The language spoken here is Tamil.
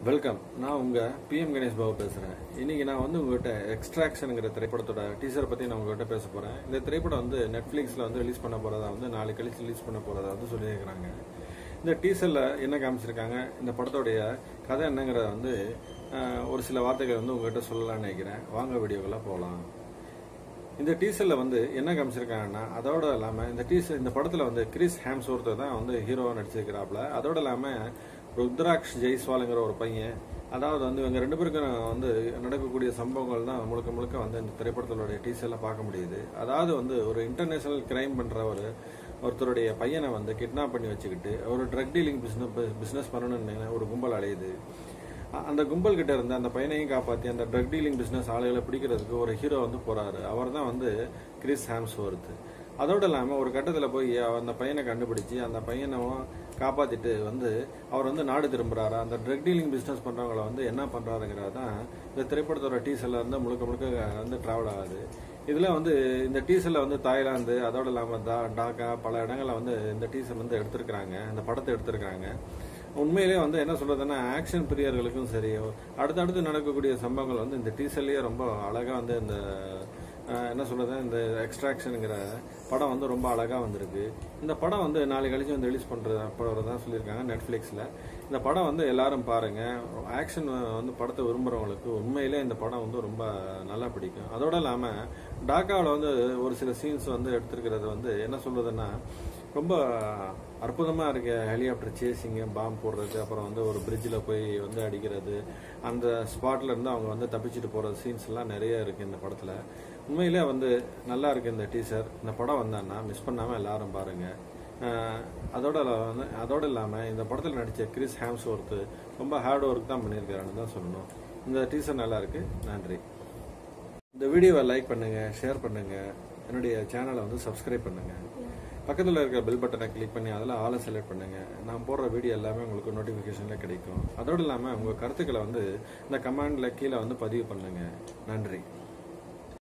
வெல்கம் நான் உங்க பிஎம் கணேஷ் பாபு பேசுறேன் இன்னைக்கு நான் வந்து உங்ககிட்ட எக்ஸ்ட்ராக்ஷனுங்கிற திரைப்படத்தோட டீசரை பத்தி நான் உங்ககிட்ட பேச போறேன் இந்த திரைப்படம் வந்து நெட்ஃபிளிக்ஸ்ல வந்து ரிலீஸ் பண்ண போறதா வந்து நாளை கழிச்சு ரிலீஸ் பண்ண போறதா வந்து சொல்லியிருக்கிறாங்க இந்த டீசர்ல என்ன காமிச்சிருக்காங்க இந்த படத்தோடைய கதை என்னங்கிறத வந்து அஹ், ஒரு சில வார்த்தைகள் வந்து உங்ககிட்ட சொல்லலாம்னு நினைக்கிறேன் வாங்க வீடியோக்குள்ள போகலாம் இந்த டீசர்ல வந்து என்ன காமிச்சிருக்காங்கன்னா அதோட இல்லாம இந்த டீசர் இந்த படத்துல வந்து கிறிஸ் ஹேம்ஸ்வர்த் தான் வந்து ஹீரோவா நடிச்சிருக்கிறாப்ல அதோட இல்லாம ருத்ராக்ஷ் ஜெய்ஸ்வாலுங்கிற ஒரு பையன் அதாவது வந்து இவங்க ரெண்டு பேருக்கும் வந்து நடக்கக்கூடிய சம்பவங்கள் தான் முழுக்க முழுக்க வந்து இந்த திரைப்படத்தினுடைய டீசர்ல பார்க்க முடியுது அதாவது வந்து ஒரு இன்டர்நேஷனல் கிரைம் பண்ற ஒரு ஒருத்தருடைய பையனை வந்து கிட்னாப் பண்ணி வச்சுக்கிட்டு ஒரு ட்ரக் டீலிங் பிசினஸ் பிசினஸ் பண்ணணும்னு ஒரு கும்பல் அலையுது அ- அந்த கும்பல் கிட்ட இருந்து அந்த பையனையும் காப்பாத்தி அந்த ட்ரக் டீலிங் பிசினஸ் ஆளுகளை பிடிக்கிறதுக்கு ஒரு ஹீரோ வந்து போறாரு அவர் தான் வந்து கிறிஸ் ஹாம்ஸ்வர்த் அதோட இல்லாம ஒரு கட்டத்துல போய் அவர் அந்த பையனை கண்டுபிடிச்சு அந்த பையனை காப்பாத்திட்டு வந்து அவர் வந்து நாடு திரும்புறாரு அந்த ட்ரக் டீலிங் பிசினஸ் பண்றவங்கள வந்து என்ன பண்றாருங்கிறது தான் இந்த திரைப்படத்தோட டீசர்ல இருந்து முழுக்க முழுக்க வந்து டிராவல் ஆகுது இதுல வந்து இந்த டீசர்ல வந்து தாய்லாந்து அதோட இல்லாம தா- டாக்கா பல இடங்கள்ல வந்து இந்த டீசர் வந்து எடுத்திருக்கிறாங்க இந்த படத்தை எடுத்திருக்காங்க உண்மையிலே வந்து என்ன சொல்றதுன்னா ஆக்ஷன் பிரியர்களுக்கும் சரி அடுத்தடுத்து நடக்கக்கூடிய சம்பவங்கள் வந்து இந்த டீசர்லயே ரொம்ப அழகா வந்து இந்த அஹ், என்ன சொல்றது இந்த எக்ஸ்ட்ராக்ஷனுங்கிற படம் வந்து ரொம்ப அழகா வந்திருக்கு இந்த படம் வந்து நாளை கழிச்சு வந்து ரிலீஸ் பண்றது போறதா சொல்லியிருக்காங்க நெட்ஃபிளிக்ஸ்ல இந்த படம் வந்து எல்லாரும் பாருங்க ஆக்ஷன் வந்து படத்தை விரும்புறவங்களுக்கு உண்மையிலே இந்த படம் வந்து ரொம்ப நல்லா பிடிக்கும் அதோட இல்லாம டாக்காவில் வந்து ஒரு சில சீன்ஸ் வந்து எடுத்திருக்கிறது வந்து என்ன சொல்றதுன்னா ரொம்ப அற்புதமா இருக்கு ஹெலிகாப்டர் சேசிங்க பாம்பு போடுறது அப்புறம் வந்து ஒரு பிரிட்ஜில் போய் வந்து அடிக்கிறது அந்த ஸ்பாட்ல இருந்து அவங்க வந்து தப்பிச்சுட்டு போற சீன்ஸ் எல்லாம் நிறைய இருக்கு இந்த படத்துல உண்மையிலே வந்து நல்லா இருக்கு இந்த டீசர் இந்த படம் வந்தான்னா மிஸ் பண்ணாம எல்லாரும் பாருங்க அஹ் அதோட இல்ல- வந்து அதோட இல்லாம இந்த படத்துல நடிச்ச கிறிஸ் ஹேம்ஸ்வொர்த் ரொம்ப ஹார்ட் ஒர்க் தான் பண்ணியிருக்காருன்னு தான் சொல்லணும் இந்த டீசர் நல்லா இருக்கு நன்றி இந்த வீடியோவை லைக் பண்ணுங்க ஷேர் பண்ணுங்க என்னுடைய சேனலை வந்து சப்ஸ்கிரைப் பண்ணுங்க பக்கத்தில் இருக்க பெல் பட்டனை கிளிக் பண்ணி அதில் ஆளை செலக்ட் பண்ணுங்க நான் போடுற வீடியோ எல்லாமே உங்களுக்கு நோட்டிஃபிகேஷன்ல கிடைக்கும் அதோடு இல்லாமல் உங்கள் கருத்துக்களை வந்து இந்த கமெண்ட்ல கீழே வந்து பதிவு பண்ணுங்க நன்றி